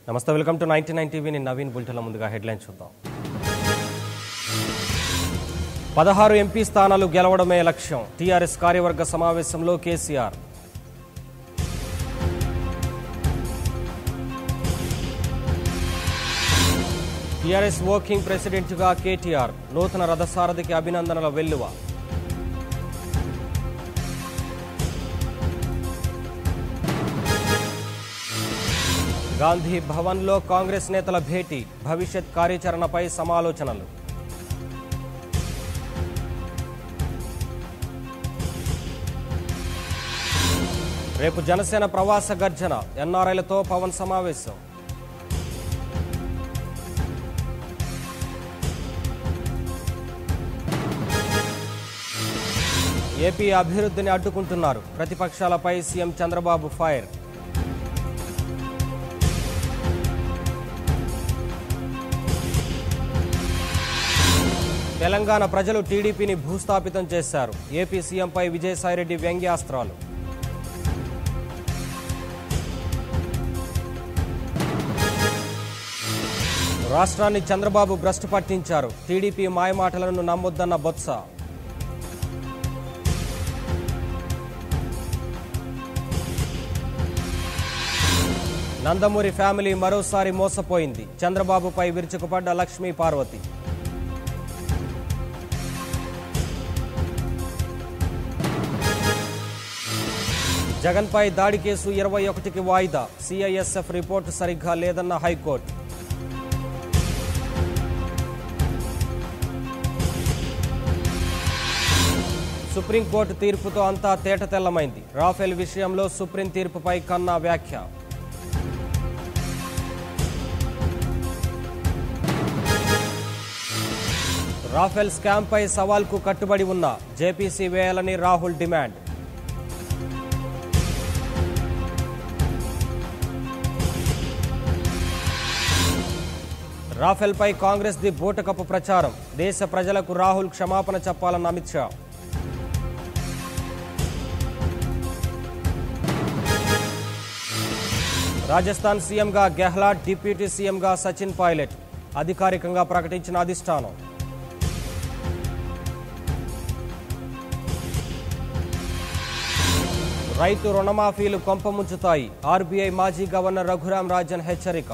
నమస్తే welcome to ninety nine TV నేను నవీన్ బుల్టెల ముందుగా హెడ్లైన్ చూద్దాం పదహారు ఎంపీ స్థానాలు గెలవడమే లక్ష్యం టీఆర్ఎస్ కార్యవర్గ సమావేశంలో కేసీఆర్ టీఆర్ఎస్ వర్కింగ్ ప్రెసిడెంట్గా కేటీఆర్ నూతన రథసారథికి అభినందనల వెల్లువ గాంధీ భవన్లో కాంగ్రెస్ నేతల భేటీ భవిష్యత్ కార్యాచరణపై సమాలోచనలు రేపు జనసేన ప్రవాస గర్జన ఎన్ఆర్ఐలతో పవన్ సమావేశం ఏపీ అభివృద్ధిని అడ్డుకుంటున్నారు ప్రతిపక్షాలపై సీఎం చంద్రబాబు ఫైర్ తెలంగాణ ప్రజలు టీడీపీని భూస్థాపితం చేశారు ఏపీ సీఎంపై విజయసాయిరెడ్డి వ్యంగ్యాస్త్రాలు రాష్ట్రాన్ని చంద్రబాబు భ్రష్టు పట్టించారు టీడీపీ మాయమాటలను నమ్మొద్దన్న బొత్స నందమూరి ఫ్యామిలీ మరోసారి మోసపోయింది చంద్రబాబుపై విరుచుకుపడ్డ లక్ష్మీ పార్వతి జగన్పై దాడి కేసు ఇరవై ఒకటికి వాయిదా సిఐఎస్ఎఫ్ రిపోర్టు సరిగ్గా లేదన్న హైకోర్టు సుప్రీంకోర్టు తీర్పుతో అంతా తేటతెల్లమైంది రాఫెల్ విషయంలో సుప్రీం తీర్పుపై కన్నా వ్యాఖ్య రాఫెల్ స్కామ్పై సవాల్కు కట్టుబడి ఉన్న జేపీసీ వేయాలని రాహుల్ డిమాండ్ రాఫెల్పై కాంగ్రెస్ ది బూటకపు ప్రచారం దేశ ప్రజలకు రాహుల్ క్షమాపణ చెప్పాలన్న అమిత్ షా రాజస్థాన్ సీఎంగా గెహ్లాట్ డిప్యూటీ సీఎంగా సచిన్ పైలట్ అధికారికంగా ప్రకటించిన అధిష్టానం రైతు రుణమాఫీలు కొంపముంచుతాయి ఆర్బీఐ మాజీ గవర్నర్ రఘురాం రాజన్ హెచ్చరిక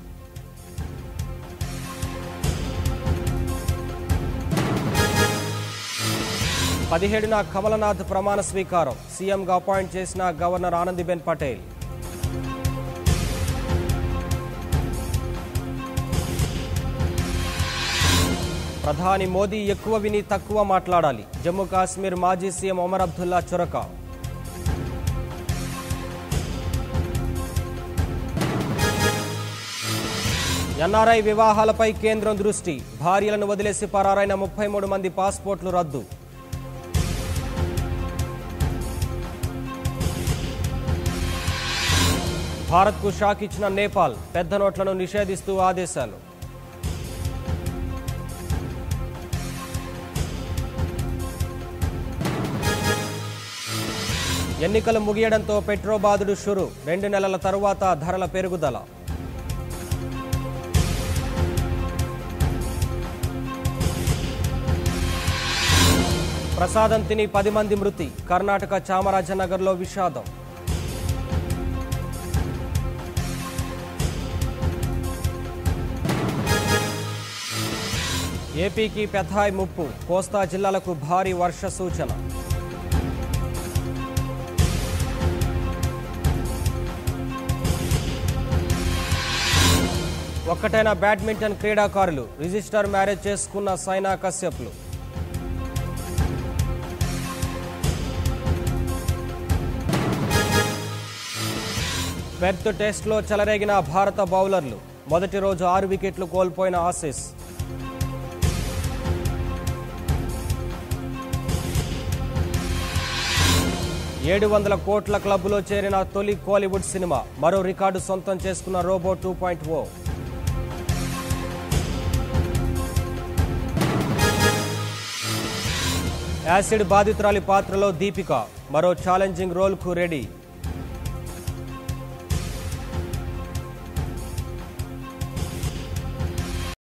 పదిహేడున కమలనాథ్ ప్రమాణ స్వీకారం సీఎంగా అపాయింట్ చేసిన గవర్నర్ ఆనందీబెన్ పటేల్ ప్రధాని మోదీ ఎక్కువ విని తక్కువ మాట్లాడాలి జమ్మూ కాశ్మీర్ మాజీ సీఎం ఒమర్ అబ్దుల్లా చొరక ఎన్ఆర్ఐ వివాహాలపై కేంద్రం దృష్టి భార్యలను వదిలేసి పరారైన ముప్పై మూడు మంది పాస్పోర్ట్లు రద్దు భారత్కు షాక్ ఇచ్చిన నేపాల్ పెద్ద నోట్లను నిషేధిస్తూ ఆదేశాలు ఎన్నికలు ముగియడంతో పెట్రోబాదుడు షురు రెండు నెలల తరువాత ధరల పెరుగుదల ప్రసాదం తిని పది మంది మృతి కర్ణాటక చామరాజనగర్లో విషాదం ఏపీకి పెథాయ్ ముప్పు కోస్తా జిల్లాలకు భారీ వర్ష సూచన ఒక్కటైన బ్యాడ్మింటన్ క్రీడాకారులు రిజిస్టర్ మ్యారేజ్ చేసుకున్న సైనా కశ్యప్లు పెర్త్ టెస్ట్లో చెలరేగిన భారత బౌలర్లు మొదటి రోజు ఆరు వికెట్లు కోల్పోయిన ఆసీస్ ఏడు వందల కోట్ల క్లబ్లో చేరిన తొలి కోలీవుడ్ సినిమా మరో రికార్డు సొంతం చేసుకున్న robo two point O acid బాధితురాలి పాత్రలో దీపిక మరో ఛాలెంజింగ్ రోల్కు రెడీ